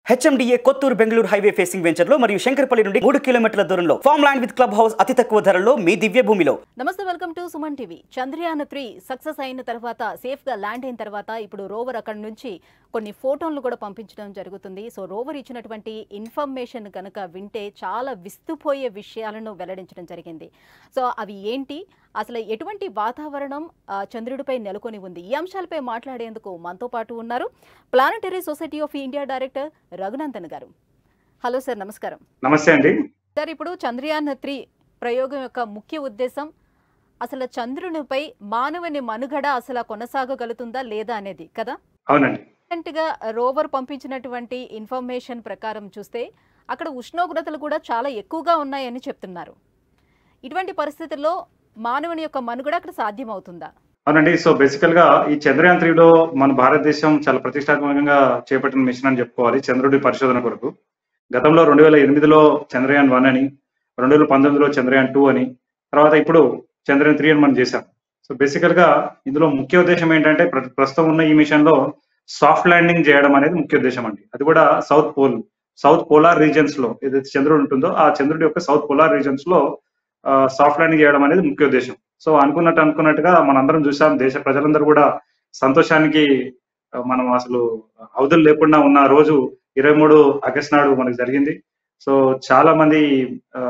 HMDA Kothur Bengaluru highway facing వెంచర్లో మరియు శంకరపల్లి నుండి మూడు కిలోమీటర్ల దూరంలో farm land with club house అతి తక్కువ ధరలో మీ దివ్య భూమిలో నమస్తే welcome to Suman TV Chandrayaan three success అయిన తర్వాత సేఫ్ గా ల్యాండ్ అయిన తర్వాత ఇప్పుడు రోవర్ అక్కడ నుంచి కొన్ని ఫోటోలను కూడా పంపించడం జరుగుతుంది సో రోవర్ ఇచ్చినటువంటి ఇన్ఫర్మేషన్ కనుక వింటే చాలా విస్తుపోయే విషయాలను వెల్లడించడం జరిగింది సో అవి ఏంటి అసలు ఎటువంటి వాతావరణం ఆ, చంద్రుడిపై నెలకొని ఉంది ఈ అంశాలపై మాట్లాడేందుకు మనతో పాటు ఉన్నారు planetary society of India director Raghunandan garu hello sir నమస్కారం నమస్తే అండి సార్ ఇప్పుడు చంద్రయాన్ త్రీ ప్రయోగం యొక్క ముఖ్య ఉద్దేశం అసలు చంద్రునిపై మానవుని మనుగడ అసలు కొనసాగగలుగుతుందా లేదా అనేది కదా అవునండి రీసెంట్గా రోవర్ పంపించినటువంటి ఇన్ఫర్మేషన్ ప్రకారం చూస్తే అక్కడ ఉష్ణోగ్రతలు కూడా చాలా ఎక్కువగా ఉన్నాయని చెప్తున్నారు ఇటువంటి పరిస్థితుల్లో మానవుని యొక్క మనుగడ అక్కడ సాధ్యమవుతుందా అవునండి సో బేసికల్ గా ఈ చంద్రయాన్ త్రీలో మన భారతదేశం చాలా ప్రతిష్టాత్మకంగా చేపట్టిన మిషన్ అని చెప్పుకోవాలి చంద్రుడి పరిశోధన కొరకు గతంలో రెండు వేల ఎనిమిదిలో చంద్రయాన్ వన్ అని రెండు వేల పంతొమ్మిదిలో చంద్రయాన్ టూ అని తర్వాత ఇప్పుడు చంద్రయాన్ త్రీ అని మనం చేశాం సో బేసికల్ గా ఇందులో ముఖ్య ఉద్దేశం ఏంటంటే ప్ర- ప్రస్తుతం ఉన్న ఈ మిషన్ లో సాఫ్ట్ ల్యాండింగ్ చేయడం అనేది ముఖ్య ఉద్దేశం అండి అది కూడా south pole south polar regions లో ఏదైతే చంద్రుడు ఉంటుందో ఆ చంద్రుడి యొక్క సౌత్ పోలార్ రీజన్స్ లో సాఫ్ట్ ల్యాండింగ్ చేయడం అనేది ముఖ్య ఉద్దేశం సో అనుకున్నట్టు అనుకున్నట్టుగా మనందరం చూసాం దేశ ప్రజలందరూ కూడా సంతోషానికి ఆ, మనం అసలు అవధులు లేకుండా ఉన్న రోజు ఇరవై మూడు ఆగస్టు నాడు మనకు జరిగింది సో చాలా మంది ఆ,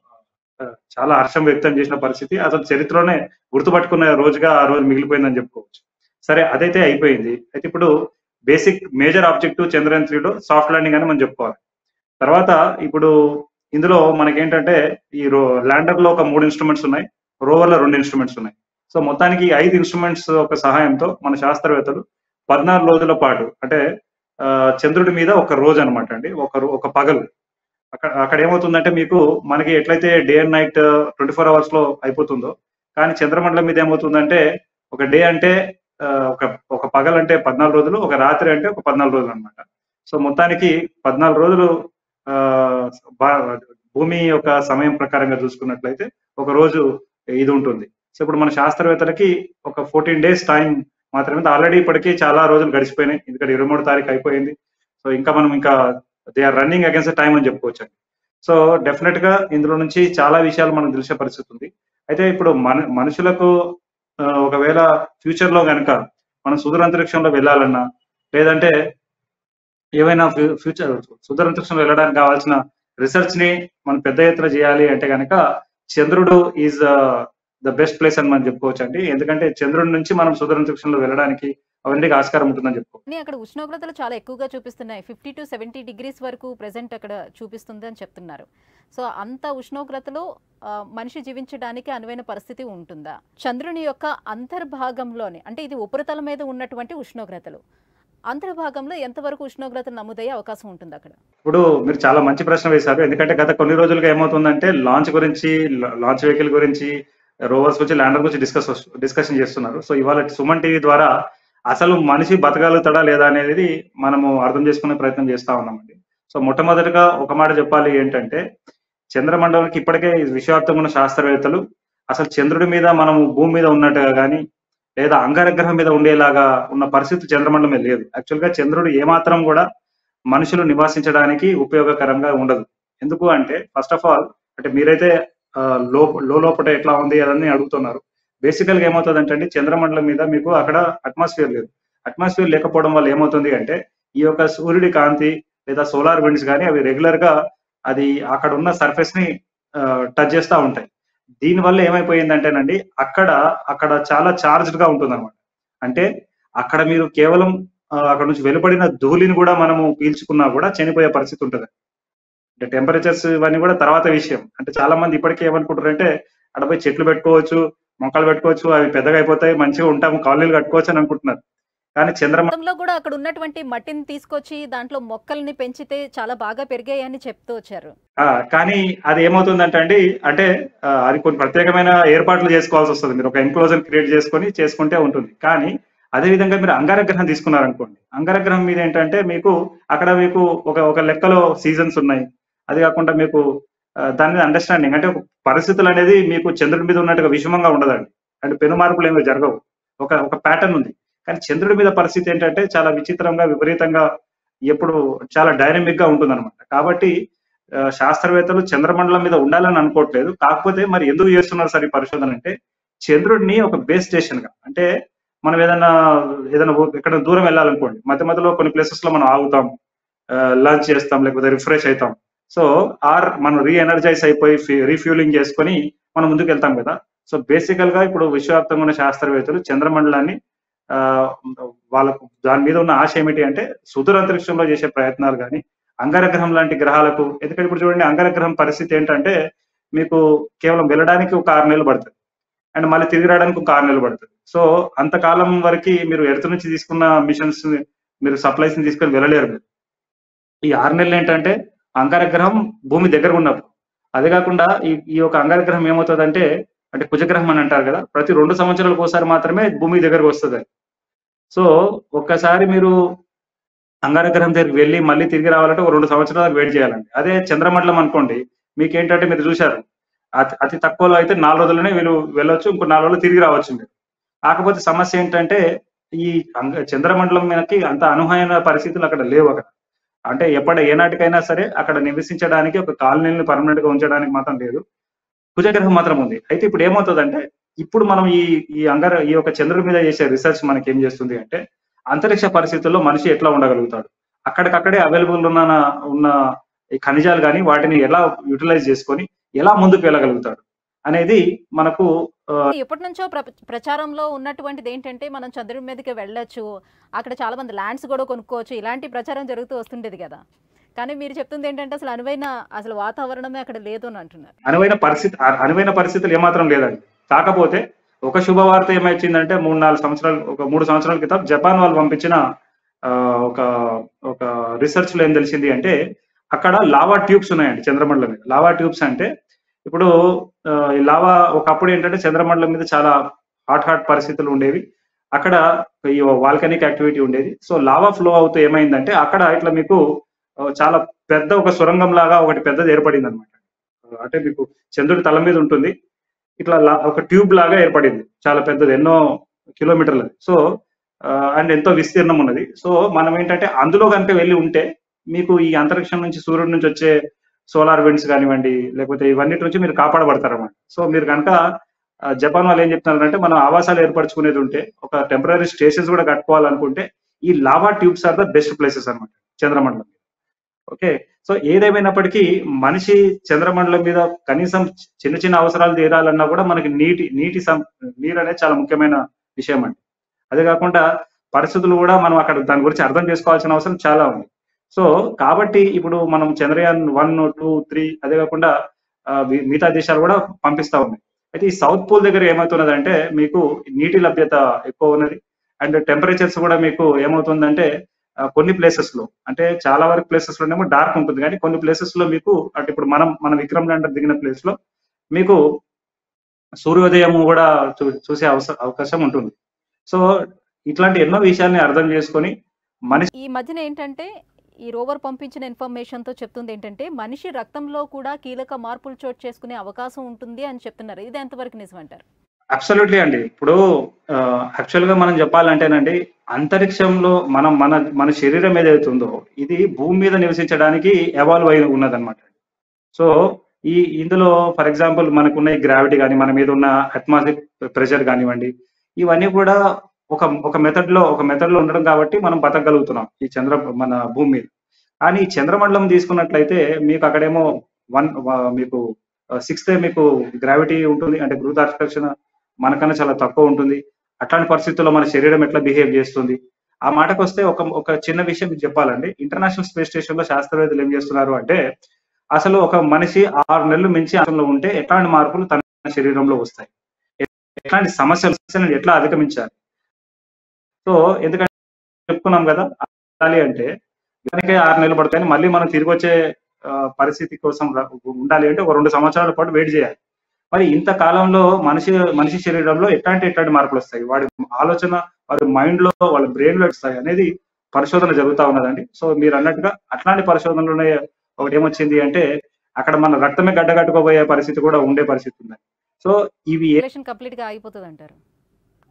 ఆ, చాలా హర్షం వ్యక్తం చేసిన పరిస్థితి అసలు చరిత్రలోనే గుర్తుపట్టుకున్న రోజుగా ఆ రోజు మిగిలిపోయిందని చెప్పుకోవచ్చు సరే అదైతే అయిపోయింది అయితే ఇప్పుడు బేసిక్ మేజర్ ఆబ్జెక్టివ్ చంద్రయాన్ త్రీలో సాఫ్ట్ ల్యాండింగ్ అని మనం చెప్పుకోవాలి తర్వాత ఇప్పుడు ఇందులో మనకేంటంటే ఈ రో ల్యాండర్ లో ఒక మూడు ఇన్స్ట్రుమెంట్స్ ఉన్నాయి రోవర్ లో రెండు ఇన్స్ట్రుమెంట్స్ ఉన్నాయి సో మొత్తానికి ఈ ఐదు ఇన్స్ట్రుమెంట్స్ ఒక సహాయంతో మన శాస్త్రవేత్తలు పద్నాలుగు రోజుల పాటు అంటే ఆ, చంద్రుడి మీద ఒక రోజు అనమాట అండి ఒక రో- ఒక పగలు అక్కడ అక్కడ ఏమవుతుందంటే మీకు మనకి ఎట్లయితే day and night twenty four hours లో అయిపోతుందో కానీ చంద్రమండలం మీద ఏమవుతుందంటే ఒక డే అంటే ఆ, ఒక ఒక పగలు అంటే పద్నాలుగు రోజులు ఒక రాత్రి అంటే ఒక పద్నాలుగు రోజులు అనమాట సో మొత్తానికి పద్నాలుగు రోజులు ఆ, బా- భూమి యొక్క సమయం ప్రకారంగా చూసుకున్నట్లయితే ఒక రోజు ఇది ఉంటుంది సో ఇప్పుడు మన శాస్త్రవేత్తలకి ఒక ఫోర్టీన్ డేస్ టైం మాత్రమే ఆల్రెడీ ఇప్పటికీ చాలా రోజులు గడిచిపోయినాయి ఎందుకంటే ఇరవై మూడు తారీఖు అయిపోయింది సో ఇంకా మనం ఇంకా they are running against time అని చెప్పుకోవచ్చు సో డెఫినెట్ గా ఇందులో నుంచి చాలా విషయాలు మనకు తెలిసే పరిస్థితి ఉంది అయితే ఇప్పుడు మన మనుషులకు ఆ, ఒకవేళ ఫ్యూచర్ లో కనుక మనం సుదూర అంతరిక్షంలో వెళ్ళాలన్నా లేదంటే ఏవైనా ఫ్యూ- ఫ్యూచర్ సుదూర అంతరిక్షంలో వెళ్ళడానికి కావాల్సిన రీసెర్చ్ ని మనం పెద్ద ఎత్తున చేయాలి అంటే కనుక చంద్రుడు ఈజ్ ద బెస్ట్ ప్లేస్ అని మనం చెప్పుకోవచ్చు అండి ఎందుకంటే చంద్రుడి నుంచి మనం సుదూర అంతరిక్షంలో వెళ్ళడానికి అవన్నీ ఆస్కారం ఉంటుందని చెప్పుకోవచ్చు కానీ అక్కడ ఉష్ణోగ్రతలు చాలా ఎక్కువగా చూపిస్తున్నాయి ఫిఫ్టీ టు సెవెంటీ డిగ్రీస్ వరకు ప్రెసెంట్ అక్కడ చూపిస్తుంది అని చెప్తున్నారు సో అంత ఉష్ణోగ్రతలో ఆ, మనిషి జీవించడానికి అనువైన పరిస్థితి ఉంటుందా చంద్రుని యొక్క అంతర్భాగంలోనే అంటే ఇది ఉపరితలం మీద ఉన్నటువంటి ఉష్ణోగ్రతలు అంతర్భాగంలో ఎంతవరకు ఉష్ణోగ్రతలు నమోదయ్యే అవకాశం ఉంటుంది అక్కడ ఇప్పుడు మీరు చాలా మంచి ప్రశ్న వేశారు ఎందుకంటే గత కొన్ని రోజులుగా ఏమవుతుందంటే లాంచ్ గురించి లాంచ్ వెహికల్ గురించి రోవర్స్ గురించి ల్యాండర్ గురించి డిస్కస్ డిస్కషన్ చేస్తున్నారు సో ఇవాళ సుమన్ టీవీ ద్వారా అసలు మనిషి బతకగలుగుతాడా లేదా అనేది మనము అర్థం చేసుకునే ప్రయత్నం చేస్తా ఉన్నామండి సో మొట్టమొదటిగా ఒక మాట చెప్పాలి ఏంటంటే చంద్రమండలానికి ఇప్పటికే విశ్వవ్యాప్తంగా ఉన్న శాస్త్రవేత్తలు అసలు చంద్రుడి మీద మనము భూమి మీద ఉన్నట్టుగా కానీ లేదా అంగారగ్రహం మీద ఉండేలాగా ఉన్న పరిస్థితి చంద్రమండలమే లేదు యాక్చువల్ గా చంద్రుడు ఏమాత్రం కూడా మనుషులు నివాసించడానికి ఉపయోగకరంగా ఉండదు ఎందుకు అంటే ఫస్ట్ ఆఫ్ ఆల్ అంటే మీరైతే ఆ, లో లో లోపల ఎట్లా ఉంది అదని అడుగుతున్నారు బేసికల్ గా ఏమవుతుంది అంటే చంద్రమండలం మీద మీకు అక్కడ అట్మాస్ఫియర్ లేదు అట్మాస్ఫియర్ లేకపోవడం వల్ల ఏమవుతుంది అంటే ఈ యొక్క సూర్యుడి కాంతి లేదా సోలార్ విండ్స్ కానీ అవి రెగ్యులర్ గా అది అక్కడ ఉన్న సర్ఫేస్ ని టచ్ చేస్తూ ఉంటాయి దీని వల్ల ఏమైపోయిందంటేనండి అక్కడ అక్కడ చాలా చార్జ్డ్ గా ఉంటుంది అనమాట అంటే అక్కడ మీరు కేవలం ఆ, అక్కడ నుంచి వెలువడిన ధూళిని కూడా మనము పీల్చుకున్నా కూడా చనిపోయే పరిస్థితి ఉంటుంది అంటే టెంపరేచర్స్ ఇవన్నీ కూడా తర్వాత విషయం అంటే చాలా మంది ఇప్పటికే ఏమనుకుంటారంటే అక్కడ పోయి చెట్లు పెట్టుకోవచ్చు మొక్కలు పెట్టుకోవచ్చు అవి పెద్దగా అయిపోతాయి మంచిగా ఉంటాము కాలనీలు కట్టుకోవచ్చు అని అనుకుంటున్నారు కానీ చంద్రమ గతంలో కూడా అక్కడ ఉన్నటువంటి మట్టిని తీసుకొచ్చి దాంట్లో మొక్కల్ని పెంచితే చాలా బాగా పెరిగాయని చెప్తూ వచ్చారు ఆ, కానీ అది ఏమవుతుందంటే అండి అంటే ఆ, అది కొన్ని ప్రత్యేకమైన ఏర్పాట్లు చేసుకోవాల్సి వస్తుంది మీరు ఒక ఎన్క్లోజర్ క్రియేట్ చేసుకొని చేసుకుంటే ఉంటుంది కానీ అదే విధంగా మీరు అంగారగ్రహం తీసుకున్నారనుకోండి అంగారగ్రహం మీద ఏంటంటే మీకు అక్కడ మీకు ఒక ఒక లెక్కలో సీజన్స్ ఉన్నాయి అది కాకుండా మీకు ఆ, దాని మీద అండర్స్టాండింగ్ అంటే ఒక పరిస్థితులు అనేది మీకు చంద్రుడి మీద ఉన్నట్టుగా విషమంగా ఉండదండి అంటే పెను మార్పులు ఏమీ జరగవు ఒక ఒక ప్యాటర్న్ ఉంది కానీ చంద్రుడి మీద పరిస్థితి ఏంటంటే చాలా విచిత్రంగా విపరీతంగా ఎప్పుడు చాలా డైనమిక్ గా ఉంటుంది అనమాట కాబట్టి ఆ, శాస్త్రవేత్తలు చంద్రమండలం మీద ఉండాలని అనుకోవట్లేదు కాకపోతే మరి ఎందుకు చేస్తున్నారు సార్ ఈ పరిశోధన అంటే చంద్రుడిని ఒక బేస్ స్టేషన్ గా అంటే మనం ఏదైనా ఏదైనా ఊ- ఎక్కడ దూరం వెళ్ళాలనుకోండి మధ్య మధ్యలో కొన్ని ప్లేసెస్ లో మనం ఆగుతాం లంచ్ చేస్తాం లేకపోతే రిఫ్రెష్ అవుతాం సో ఆర్ మనం రీ ఎనర్జైజ్ అయిపోయి రీఫ్యూలింగ్ చేసుకొని మనం ముందుకు వెళ్తాం కదా సో బేసికల్ గా ఇప్పుడు విశ్వవ్యాప్తంగా ఉన్న శాస్త్రవేత్తలు చంద్రమండలాన్ని ఆ, వాళ్ళకు దాని మీద ఉన్న ఆశ ఏమిటి అంటే సుదూర అంతరిక్షంలో చేసే ప్రయత్నాలు కానీ అంగారగ్రహం లాంటి గ్రహాలకు ఎందుకంటే ఇప్పుడు చూడండి అంగారగ్రహం పరిస్థితి ఏంటంటే మీకు కేవలం వెళ్ళడానికి ఒక ఆరు నెలలు పడుతుంది అండ్ మళ్ళీ తిరిగి రావడానికి ఒక ఆరు నెలలు పడుతుంది సో అంతకాలం వరకు మీరు ఎర్త్ నుంచి తీసుకున్న మిషన్స్ మీరు సప్లైస్ ని తీసుకొని వెళ్ళలేరు మీరు ఈ ఆరు నెలలు ఏంటంటే అంగారగ్రహం భూమి దగ్గర ఉన్నప్పుడు అదే కాకుండా ఈ ఈ యొక్క అంగారగ్రహం ఏమవుతుందంటే అంటే కుజగ్రహం అని అంటారు కదా ప్రతి రెండు సంవత్సరాలకు ఒకసారి మాత్రమే భూమి దగ్గరకు వస్తుంది అది. సో ఒక్కసారి మీరు అంగారగ్రహం దగ్గరికి వెళ్ళి మళ్ళీ తిరిగి రావాలంటే ఒక రెండు సంవత్సరాల దాకా వెయిట్ చేయాలండి అదే చంద్రమండలం అనుకోండి మీకు ఏంటంటే మీరు చూశారు అతి అతి తక్కువలో అయితే నాలుగు రోజులనే వీళ్ళు వెళ్ళొచ్చు ఇంకో నాలుగు రోజులు తిరిగి రావచ్చు మీరు కాకపోతే సమస్య ఏంటంటే ఈ అంగ చంద్రమండలం మీదకి అంత అనుహైన పరిస్థితులు అక్కడ లేవు అక్కడ అంటే ఎప్పటి ఏనాటికైనా సరే అక్కడ నివసించడానికి ఒక కాలనీని పర్మనెంట్ గా ఉంచడానికి మాత్రం లేదు కుజగ్రహం మాత్రం ఉంది అయితే ఇప్పుడు ఏమవుతుందంటే ఇప్పుడు మనం ఈ ఈ అంగర ఈ యొక్క చంద్రుడి మీద చేసే రీసెర్చ్ మనకి ఏం చేస్తుంది అంటే అంతరిక్ష పరిస్థితుల్లో మనిషి ఎట్లా ఉండగలుగుతాడు అక్కడికక్కడే అవైలబుల్ ఉన్న ఉన్న ఈ ఖనిజాలు కానీ వాటిని ఎలా యూటిలైజ్ చేసుకొని ఎలా ముందుకు వెళ్ళగలుగుతాడు అనేది మనకు ఆ, ఎప్పటి నుంచో ప్ర ప్రచారంలో ఉన్నటువంటిది ఏంటంటే మనం చంద్రుడి మీదకి వెళ్ళొచ్చు అక్కడ చాలా మంది ల్యాండ్స్ కూడా కొనుక్కోవచ్చు ఇలాంటి ప్రచారం జరుగుతూ వస్తుండేది కదా కానీ మీరు చెప్తుంది ఏంటంటే అసలు అనువైన అసలు వాతావరణమే అక్కడ లేదు అని అంటున్నారు అనువైన పరిస్థితి అ- అనువైన పరిస్థితులు ఏమాత్రం లేదండి కాకపోతే ఒక శుభవార్త ఏమైందంటే మూడు నాలుగు సంవత్సరాలు ఒక మూడు సంవత్సరాల క్రితం జపాన్ వాళ్ళు పంపించిన ఆ, ఒక ఒక రీసెర్చ్ లో ఏం తెలిసింది అంటే అక్కడ లావా ట్యూబ్స్ ఉన్నాయండి చంద్రమండలం మీద లావా ట్యూబ్స్ అంటే ఇప్పుడు ఆ, ఈ లావా ఒకప్పుడు ఏంటంటే చంద్రమండలం మీద చాలా హాట్ హాట్ పరిస్థితులు ఉండేవి అక్కడ ఈ వాల్కనిక్ యాక్టివిటీ ఉండేది సో లావా ఫ్లో అవుతూ ఏమైందంటే అక్కడ ఇట్లా మీకు ఆ, చాలా పెద్ద ఒక సొరంగం లాగా ఒకటి పెద్దది ఏర్పడింది అనమాట అంటే మీకు చంద్రుడి తల మీద ఉంటుంది ఇట్లా లా- ఒక ట్యూబ్ లాగా ఏర్పడింది చాలా పెద్దది ఎన్నో కిలోమీటర్లు సో అండ్ ఎంతో విస్తీర్ణం ఉన్నది సో మనం ఏంటంటే అందులో కనుక వెళ్ళి ఉంటే మీకు ఈ అంతరిక్షం నుంచి సూర్యుడి నుంచి వచ్చే సోలార్ విండ్స్ కానివ్వండి లేకపోతే ఇవన్నిటి నుంచి మీరు కాపాడబడతారు అన్నమాట సో మీరు కనుక ఆ, జపాన్ వాళ్ళు ఏం చెప్తున్నారంటే మనం ఆవాసాలు ఏర్పరచుకునేది ఉంటే ఒక టెంపరీ స్టేషన్స్ కూడా కట్టుకోవాలనుకుంటే ఈ lava tubes are the best places అన్నమాట చంద్రమండలం ఓకే సో ఏదేమైనప్పటికీ మనిషి చంద్రమండలం మీద కనీసం చిన్న చిన్న అవసరాలు తీరాలన్నా కూడా మనకి నీటి నీటి సం- నీరు అనేది చాలా ముఖ్యమైన విషయం అండి అదే కాకుండా పరిస్థితులు కూడా మనం అక్కడ దాని గురించి అర్థం చేసుకోవాల్సిన అవసరం చాలా ఉంది సో కాబట్టి ఇప్పుడు మనం చంద్రయాన్ వన్ టూ త్రీ అదే కాకుండా ఆ, మి- మిగతా దేశాలు కూడా పంపిస్తా ఉన్నాయి అయితే ఈ సౌత్ పోల్ దగ్గర ఏమవుతున్నదంటే మీకు నీటి లభ్యత ఎక్కువ ఉన్నది అండ్ టెంపరేచర్స్ కూడా మీకు ఏమవుతుందంటే ఆ, కొన్ని ప్లేసెస్ లో అంటే చాలా వరకు ప్లేసెస్ లోనేమో డార్క్ ఉంటుంది కానీ కొన్ని ప్లేసెస్ లో మీకు అంటే ఇప్పుడు మనం మన విక్రమ్ ల్యాండర్ దిగిన ప్లేస్ లో మీకు సూర్యోదయం కూడా చూ- చూసే అవస- అవకాశం ఉంటుంది సో ఇట్లాంటి ఎన్నో విషయాల్ని అర్థం చేసుకొని మనిషి ఈ మధ్యన ఏంటంటే ఈ రోవర్ పంపించిన ఇన్ఫర్మేషన్ తో చెప్తుంది ఏంటంటే మనిషి రక్తంలో కూడా కీలక మార్పులు చోటు చేసుకునే అవకాశం ఉంటుంది అని చెప్తున్నారు ఇది ఎంతవరకు నిజమంటారు అబ్సల్యూట్లీ అండి ఇప్పుడు యాక్చువల్ గా మనం చెప్పాలంటేనండి అంతరిక్షంలో మనం మన మన శరీరం ఏదైతుందో ఇది భూమి మీద నివసించడానికి ఎవాల్వ్ అయి ఉన్నదన్నమాట సో ఈ ఇందులో ఫర్ ఎగ్జాంపుల్ మనకున్న ఈ గ్రావిటీ కానీ మన మీద ఉన్న అట్మాస్ఫిక్ ప్రెషర్ కానివ్వండి ఇవన్నీ కూడా ఒక ఒక మెథడ్ లో ఒక మెథడ్ లో ఉండడం కాబట్టి మనం బతకగలుగుతున్నాం ఈ చంద్ర మన భూమి మీద కానీ ఈ చంద్రమండలం తీసుకున్నట్లయితే మీకు అక్కడేమో వన్ మీకు సిక్స్త్ మీకు గ్రావిటీ ఉంటుంది అంటే గురుత్వాకర్షణ మనకన్నా చాలా తక్కువ ఉంటుంది అట్లాంటి పరిస్థితుల్లో మన శరీరం ఎట్లా బిహేవ్ చేస్తుంది ఆ మాటకు వస్తే ఒక ఒక చిన్న విషయం మీకు చెప్పాలండి ఇంటర్నేషనల్ స్పేస్ స్టేషన్ లో శాస్త్రవేత్తలు ఏం చేస్తున్నారు అంటే అసలు ఒక మనిషి ఆరు నెలలు మించి అసలు ఉంటే ఎట్లాంటి మార్పులు తన శరీరంలో వస్తాయి ఎట్లాంటి సమస్యలు ఎట్లా అధిగమించాలి సో ఎందుకంటే చెప్పుకున్నాం కదా అవ్వాలి అంటే దానికే ఆరు నెలలు పడతాయని మళ్ళీ మనం తిరిగి వచ్చే ఆ, పరిస్థితి కోసం ర- ఉండాలి అంటే ఒక రెండు సంవత్సరాల పాటు వెయిట్ చేయాలి మరి ఇంత కాలంలో మనిషి మనిషి శరీరంలో ఎట్లాంటి ఎట్లాంటి మార్పులు వస్తాయి వాడి ఆలోచన వాడి మైండ్ లో వాళ్ళ బ్రెయిన్ లో వస్తాయి అనేది పరిశోధన జరుగుతా ఉన్నదండి సో మీరు అన్నట్టుగా అట్లాంటి పరిశోధనలోనే ఒకటి ఏమొచ్చింది అంటే అక్కడ మన రక్తమే గడ్డగట్టుకోబోయే పరిస్థితి కూడా ఉండే పరిస్థితి ఉంది సో ఇవి ఏ- రిలేషన్ కంప్లీట్ గా ఆగిపోతుంది అంటారు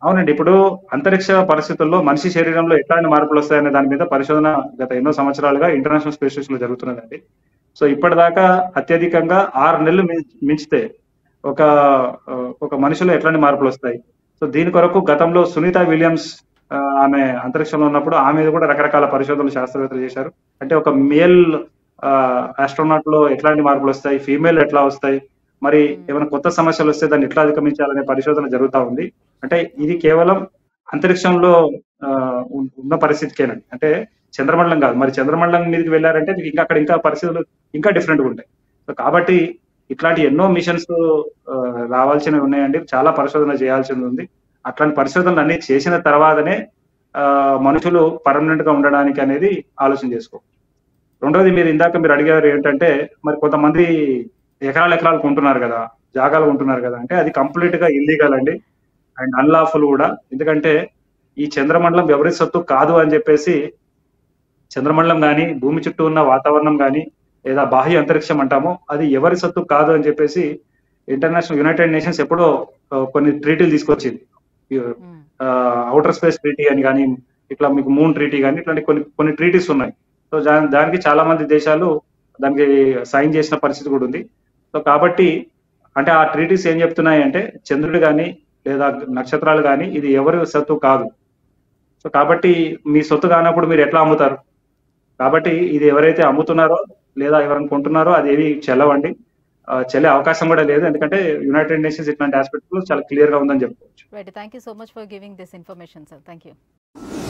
అవునండి ఇప్పుడు అంతరిక్ష పరిస్థితుల్లో మనిషి శరీరంలో ఎట్లాంటి మార్పులు వస్తాయనే దాని మీద పరిశోధన గత ఎన్నో సంవత్సరాలుగా ఇంటర్నేషనల్ స్పేస్ స్టేషన్ లో జరుగుతున్నదండి సో ఇప్పటిదాకా అత్యధికంగా ఆరు నెలలు మిం- మించితే ఒక ఆ, ఒక మనిషిలో ఎట్లాంటి మార్పులు వస్తాయి సో దీని కొరకు గతంలో సునీత విలియమ్స్ ఆ, ఆమె అంతరిక్షంలో ఉన్నప్పుడు ఆమె మీద కూడా రకరకాల పరిశోధనలు శాస్త్రవేత్తలు చేశారు అంటే ఒక మేల్ ఆస్ట్రోనాట్ లో ఎట్లాంటి మార్పులు వస్తాయి ఫీమేల్ ఎట్లా వస్తాయి మరి ఏమైనా కొత్త సమస్యలు వస్తే దాన్ని ఎట్లా అధిగమించాలనే పరిశోధన జరుగుతా ఉంది అంటే ఇది కేవలం అంతరిక్షంలో ఆ, ఉన్- ఉన్న పరిస్థితికేనండి అంటే చంద్రమండలం కాదు మరి చంద్రమండలం మీదకి వెళ్ళారంటే మీకు ఇంకా అక్కడ ఇంకా పరిస్థితులు ఇంకా డిఫరెంట్ ఉంటాయి సో కాబట్టి ఇట్లాంటి ఎన్నో మిషన్స్ రావాల్సినవి ఉన్నాయండి చాలా పరిశోధన చేయాల్సింది ఉంది అట్లాంటి పరిశోధనలు అన్ని చేసిన తర్వాతనే ఆ, మనుషులు పర్మనెంట్ గా ఉండడానికి అనేది ఆలోచన చేసుకో రెండోది మీరు ఇందాక మీరు అడిగారు ఏంటంటే మరి కొంతమంది ఎకరాలు ఎకరాలు కొంటున్నారు కదా జాగాలు కొంటున్నారు కదా అంటే అది కంప్లీట్ గా ఇల్లీగల్ అండి అండ్ అన్లాఫుల్ కూడా ఎందుకంటే ఈ చంద్రమండలం ఎవరి సొత్తు కాదు అని చెప్పేసి చంద్రమండలం కానీ భూమి చుట్టూ ఉన్న వాతావరణం కానీ లేదా బాహ్య అంతరిక్షం అంటామో అది ఎవరి సొత్తు కాదు అని చెప్పేసి ఇంటర్నేషనల్ యునైటెడ్ నేషన్స్ ఎప్పుడో ఆ, కొన్ని ట్రీటీలు తీసుకొచ్చింది మ్మ్. అవుటర్ స్పేస్ ట్రీటీ అని కానీ ఇట్లా మీకు మూన్ ట్రీటీ కానీ ఇట్లాంటి కొన్ని కొన్ని ట్రీటీస్ ఉన్నాయి సో దా- దానికి చాలా మంది దేశాలు దానికి సైన్ చేసిన పరిస్థితి కూడా ఉంది సో కాబట్టి అంటే ఆ ట్రీటీస్ ఏం చెప్తున్నాయి అంటే చంద్రుడు కానీ లేదా నక్షత్రాలు కానీ ఇది ఎవరి సొత్తు కాదు సో కాబట్టి మీ సొత్తు కానప్పుడు మీరు ఎట్లా అమ్ముతారు కాబట్టి ఇది ఎవరైతే అమ్ముతున్నారో లేదా ఎవరైనా కొంటున్నారో అది ఏవి చెల్లవండి ఆ, చెల్లే అవకాశం కూడా లేదు ఎందుకంటే యునైటెడ్ నేషన్స్ ఇట్లాంటి ఆస్పెక్ట్ లో చాలా క్లియర్ గా ఉందని చెప్పుకోవచ్చు right thank you so much for giving this information sir thank you